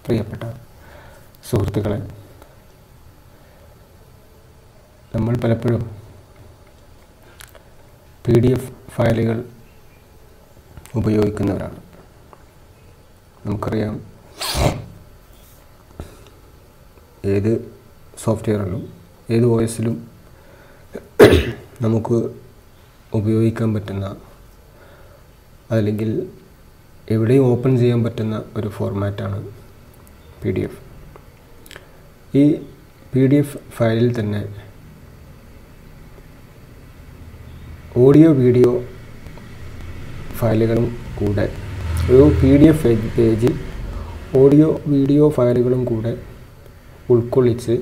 പ്രിയപ്പെട്ട സുഹൃത്തുക്കളെ നമ്മൾ പലപ്പോഴും പി ഡി എഫ് ഫയലുകൾ ഉപയോഗിക്കുന്നവരാണ് നമുക്കറിയാം ഏത് സോഫ്റ്റ്വെയറിലും ഏത് ഒ എസിലും നമുക്ക് ഉപയോഗിക്കാൻ പറ്റുന്ന അല്ലെങ്കിൽ എവിടെയും ഓപ്പൺ ചെയ്യാൻ പറ്റുന്ന ഒരു ഫോർമാറ്റാണ് പി ഡി എഫ് ഈ പി ഡി എഫ് ഫയലിൽ തന്നെ ഓഡിയോ വീഡിയോ ഫയലുകളും കൂടെ ഒരു P D F page audio video ഫയലുകളും കൂടെ ഉൾക്കൊള്ളിച്ച്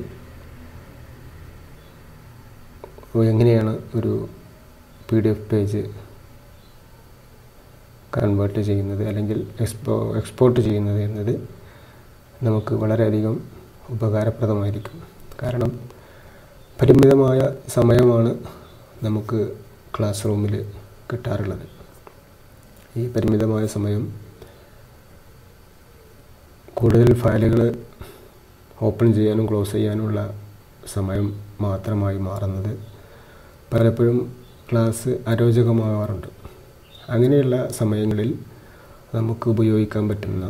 എങ്ങനെയാണ് ഒരു P D F page convert ചെയ്യുന്നത് അല്ലെങ്കിൽ എക്സ്പോ എക്സ്പോർട്ട് ചെയ്യുന്നത് എന്നത് നമുക്ക് വളരെയധികം ഉപകാരപ്രദമായിരിക്കും കാരണം പരിമിതമായ സമയമാണ് നമുക്ക് ക്ലാസ് റൂമിൽ കിട്ടാറുള്ളത് ഈ പരിമിതമായ സമയം കൂടുതൽ ഫയലുകൾ ഓപ്പൺ ചെയ്യാനും ക്ലോസ് ചെയ്യാനുമുള്ള സമയം മാത്രമായി മാറുന്നത് പലപ്പോഴും ക്ലാസ് അരോചകമാകാറുണ്ട് അങ്ങനെയുള്ള സമയങ്ങളിൽ നമുക്ക് ഉപയോഗിക്കാൻ പറ്റുന്ന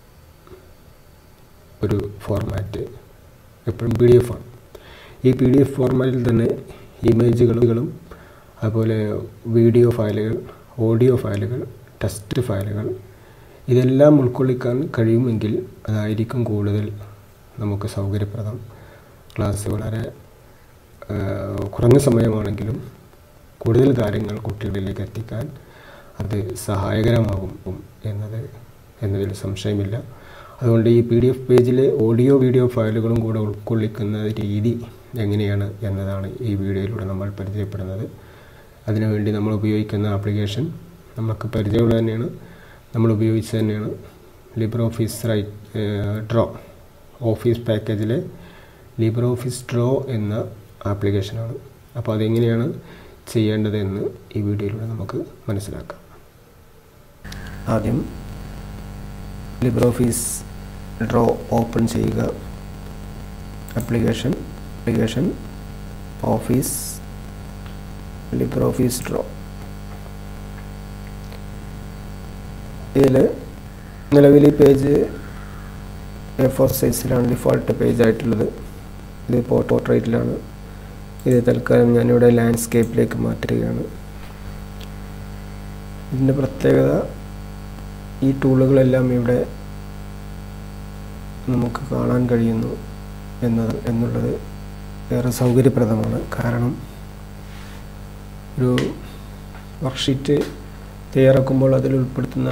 ഒരു ഫോർമാറ്റ് എപ്പോഴും പി ഡി എഫ് ആണ് ഈ പി ഡി എഫ് ഫോർമാറ്റിൽ തന്നെ ഇമേജുകളും അതുപോലെ വീഡിയോ ഫയലുകൾ ഓഡിയോ ഫയലുകൾ ടെക്സ്റ്റ് ഫയലുകൾ ഇതെല്ലാം ഉൾക്കൊള്ളിക്കാൻ കഴിയുമെങ്കിൽ അതായിരിക്കും കൂടുതൽ നമുക്ക് സൗകര്യപ്രദം ക്ലാസ് വളരെ കുറഞ്ഞ സമയമാണെങ്കിലും കൂടുതൽ കാര്യങ്ങൾ കുട്ടികളിലേക്ക് എത്തിക്കാൻ അത് സഹായകരമാകും എന്നത് എന്നതിൽ സംശയമില്ല അതുകൊണ്ട് ഈ പി ഡി എഫ് പേജിലെ ഓഡിയോ വീഡിയോ ഫയലുകളും കൂടെ ഉൾക്കൊള്ളിക്കുന്ന രീതി എങ്ങനെയാണ് എന്നതാണ് ഈ വീഡിയോയിലൂടെ നമ്മൾ പരിചയപ്പെടുന്നത് അതിനുവേണ്ടി നമ്മൾ ഉപയോഗിക്കുന്ന ആപ്ലിക്കേഷൻ നമുക്ക് പരിചയമുള്ള തന്നെയാണ് നമ്മൾ ഉപയോഗിച്ച് തന്നെയാണ് Libre Office write draw office പാക്കേജിലെ ലിബ്ര ഓഫീസ് ഡ്രോ എന്ന ആപ്ലിക്കേഷനാണ് അപ്പോൾ അതെങ്ങനെയാണ് ചെയ്യേണ്ടതെന്ന് ഈ വീഡിയോയിലൂടെ നമുക്ക് മനസ്സിലാക്കാം ആദ്യം ലിബ്ര ഓഫീസ് ഡ്രോ ഓപ്പൺ ചെയ്യുക application application office Libre Office Draw ഇതിൽ നിലവിൽ ഈ പേജ് എ ഫോർ സൈസിലാണ് ഡിഫോൾട്ട് പേജ് ആയിട്ടുള്ളത് ഇത് പോർട്രേറ്റിലാണ് ഇത് തൽക്കാലം ഞാനിവിടെ ലാൻഡ്സ്കേപ്പിലേക്ക് മാറ്റുകയാണ് ഇതിൻ്റെ പ്രത്യേകത ഈ ടൂളുകളെല്ലാം ഇവിടെ നമുക്ക് കാണാൻ കഴിയുന്നു എന്നത് എന്നുള്ളത് ഏറെ സൗകര്യപ്രദമാണ് കാരണം ഒരു വർക്ക്ഷീറ്റ് തയ്യാറാക്കുമ്പോൾ അതിൽ ഉൾപ്പെടുത്തുന്ന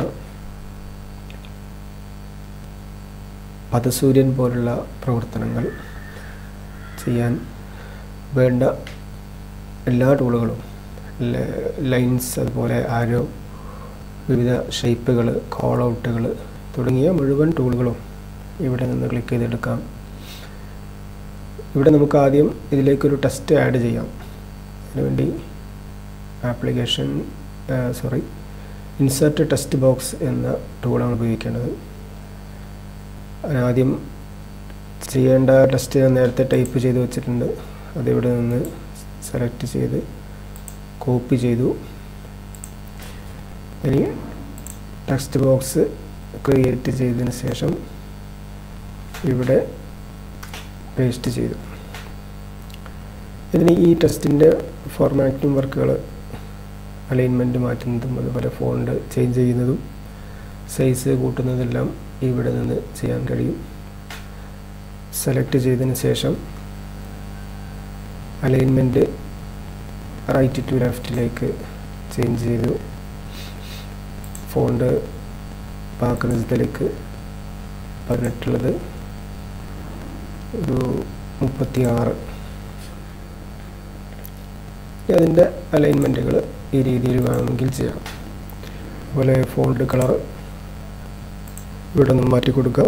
പദസൂര്യൻ പോലുള്ള പ്രവർത്തനങ്ങൾ ചെയ്യാൻ വേണ്ട എല്ലാ ടൂളുകളും ലൈൻസ് അതുപോലെ ആരോ വിവിധ ഷേപ്പുകൾ കോൾ ഔട്ടുകൾ തുടങ്ങിയ മുഴുവൻ ടൂളുകളും ഇവിടെ നിന്ന് ക്ലിക്ക് ചെയ്തെടുക്കാം ഇവിടെ നമുക്ക് ആദ്യം ഇതിലേക്കൊരു ടെസ്റ്റ് ആഡ് ചെയ്യാം അതിനുവേണ്ടി application sorry insert text box എന്ന ടൂളാണ് ഉപയോഗിക്കേണ്ടത് ആദ്യം ചെയ്യേണ്ട ടെസ്റ്റ് ഞാൻ നേരത്തെ ടൈപ്പ് ചെയ്ത് വെച്ചിട്ടുണ്ട് അതിവിടെ നിന്ന് സെലക്ട് ചെയ്ത് കോപ്പി ചെയ്തു ഇനി ടെക്സ്റ്റ് ബോക്സ് ക്രിയേറ്റ് ചെയ്തതിന് ശേഷം ഇവിടെ പേസ്റ്റ് ചെയ്തു ഇതിന് ഈ ടെസ്റ്റിൻ്റെ ഫോർമാറ്റും വർക്കുകൾ അലൈൻമെൻറ്റ് മാറ്റുന്നതും അതുപോലെ ഫോണ്ട് ചേഞ്ച് ചെയ്യുന്നതും സൈസ് കൂട്ടുന്നതെല്ലാം ഇവിടെ നിന്ന് ചെയ്യാൻ കഴിയും സെലക്ട് ചെയ്തതിന് ശേഷം അലൈൻമെൻറ്റ് റൈറ്റ് ടു ലെഫ്റ്റിലേക്ക് ചേഞ്ച് ചെയ്തു ഫോണ്ട് പാക്കുന്നതിലേക്ക് പറഞ്ഞിട്ടുള്ളത് ഒരു മുപ്പത്തി ആറ് അതിൻ്റെ അലൈൻമെൻറ്റുകൾ ഈ രീതിയിൽ വേണമെങ്കിൽ ചെയ്യാം അതുപോലെ ഫോൾഡ് കളർ ഇവിടെ നിന്ന് മാറ്റി കൊടുക്കാം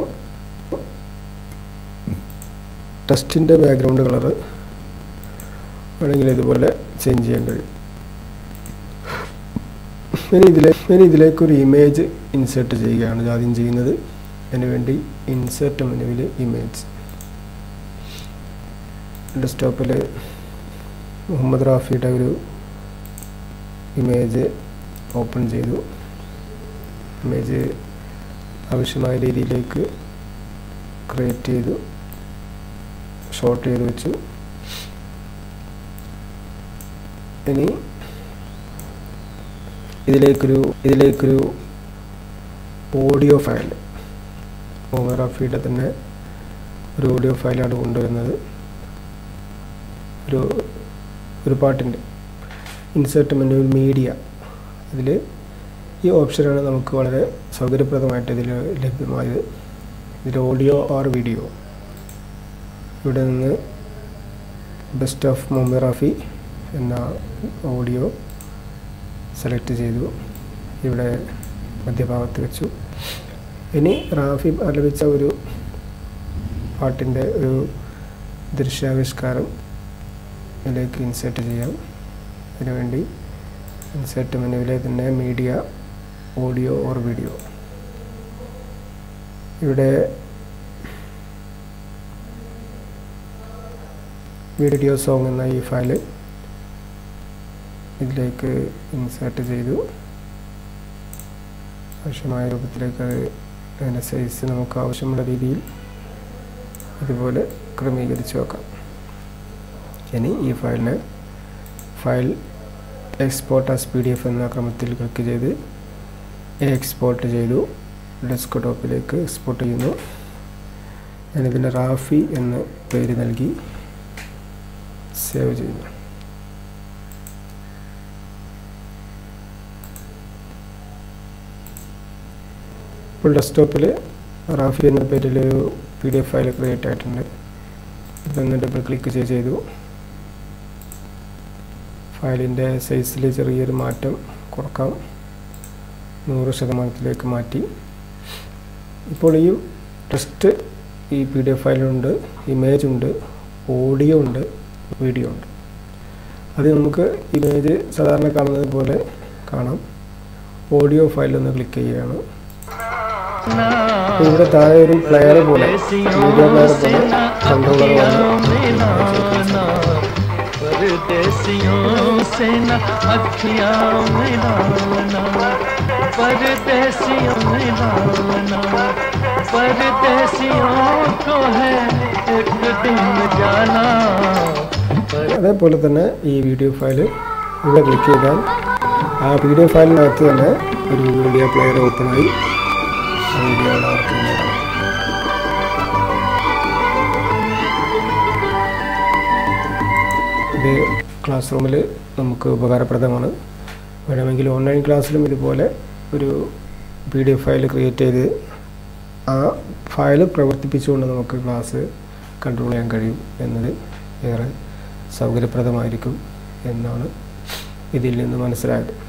ടെസ്റ്റിൻ്റെ ബാക്ക്ഗ്രൗണ്ട് കളറ് വേണമെങ്കിൽ ഇതുപോലെ ചേഞ്ച് ചെയ്യാൻ കഴിയും ഇനി ഇതിലെ ഇനി ഇതിലേക്കൊരു ഇമേജ് ഇൻസേർട്ട് ചെയ്യുകയാണ് ആദ്യം ചെയ്യുന്നത് അതിനുവേണ്ടി ഇൻസേർട്ട് മെനുവിൽ ഇമേജ് ഡെസ്ക്ടോപ്പിൽ മുഹമ്മദ് റാഫിയുടെ ഒരു ഇമേജ് ഓപ്പൺ ചെയ്തു ഇമേജ് ആവശ്യമായ രീതിയിലേക്ക് ക്രിയേറ്റ് ചെയ്തു ഷോർട്ട് ചെയ്ത് വെച്ചു ഇനി ഇതിലേക്കൊരു ഇതിലേക്കൊരു ഓഡിയോ ഫയൽ ഓമറാഫിയുടെ തന്നെ ഒരു ഓഡിയോ ഫയലാണ് കൊണ്ടുവരുന്നത് ഒരു ഒരു പാട്ടിൻ്റെ ഇൻസേർട്ട് മെനുവിൽ മീഡിയ അതിൽ ഈ ഓപ്ഷനാണ് നമുക്ക് വളരെ സൗകര്യപ്രദമായിട്ട് ഇതിൽ ലഭ്യമായത് ഇതിൽ ഓഡിയോ ഓർ വീഡിയോ ഇവിടെ നിന്ന് ബെസ്റ്റ് ഓഫ് മുംബൈ റാഫി എന്ന ഓഡിയോ സെലക്ട് ചെയ്തു ഇവിടെ മധ്യഭാഗത്ത് വെച്ചു ഇനി റാഫി ആലപിച്ച ഒരു പാട്ടിൻ്റെ ഒരു ദൃശ്യാവിഷ്കാരം ഇതിലേക്ക് ഇൻസേർട്ട് ചെയ്യാം അതിനുവേണ്ടി ഇൻസേർട്ട് മെനുവിലെ തന്നെ മീഡിയ ഓഡിയോ ഓർ വീഡിയോ ഇവിടെ വീഡിയോ സോങ് എന്ന ഈ ഫയൽ ഇതിലേക്ക് ഇൻസേർട്ട് ചെയ്തു ആവശ്യമായ രൂപത്തിലേക്ക് അത് അതിൻ്റെ സൈസ് നമുക്ക് ആവശ്യമുള്ള രീതിയിൽ ഇതുപോലെ ക്രമീകരിച്ച് വെക്കാം ഇനി ഈ ഫയലിനെ file export as P D F എന്ന ക്രമത്തിൽ ക്ലിക്ക് ചെയ്ത് എക്സ്പോർട്ട് ചെയ്തു ഡെസ്ക് ടോപ്പിലേക്ക് എക്സ്പോർട്ട് ചെയ്യുന്നു ഞാനിതിൻ്റെ റാഫി എന്ന് പേര് നൽകി സേവ് ചെയ്യുന്നു ഇപ്പോൾ ഡെസ്ക്ടോപ്പിൽ റാഫി എന്ന പേരിൽ ഒരു P D F file create ആയിട്ടുണ്ട് ഇതൊന്ന് ഡബിൾ ക്ലിക്ക് ചെയ്തു ഫയലിൻ്റെ സൈസിൽ ചെറിയൊരു മാറ്റം കുറക്കാം നൂറ് ശതമാനത്തിലേക്ക് മാറ്റി ഇപ്പോൾ ഈ ടെക്സ്റ്റ് ഈ പി ഡി എഫ് ഫയലുണ്ട് ഇമേജ് ഉണ്ട് ഓഡിയോ ഉണ്ട് വീഡിയോ ഉണ്ട് അത് നമുക്ക് ഇമേജ് സാധാരണ കാണുന്നത് പോലെ കാണാം ഓഡിയോ ഫയൽ ഒന്ന് ക്ലിക്ക് ചെയ്യുകയാണ് ഇവിടെ താഴെ ഒരു പ്ലെയർ പോലെ വീഡിയോ പ്ലെയർ പോലെ കൺട്രോളർ परदेसियों से न अखियां मिलाना परदेसियों मिलाना परदेसियों को है एक दिन जाना അതേപോലെ തന്നെ ഈ വീഡിയോ ഫയൽ ഇവിടെ ക്ലിക്ക് ചെയ്താൽ ആ വീഡിയോ ഫയലിനകത്ത് തന്നെ ഒരു വീഡിയോ പ്ലെയർ ഓപ്പണായി ആ വീഡിയോ അവിടെ വർക്ക് ചെയ്യുന്നതാണ് ഇത് ക്ലാസ് റൂമിൽ നമുക്ക് ഉപകാരപ്രദമാണ് വേണമെങ്കിൽ ഓൺലൈൻ ക്ലാസ്സിലും ഇതുപോലെ ഒരു P D F file create ചെയ്ത് ആ ഫയൽ പ്രവർത്തിപ്പിച്ചുകൊണ്ട് നമുക്ക് ക്ലാസ് കൺട്രോൾ ചെയ്യാൻ കഴിയും എന്നത് ഏറെ സൗകര്യപ്രദമായിരിക്കും എന്നാണ് ഇതിൽ നിന്ന് മനസ്സിലായത്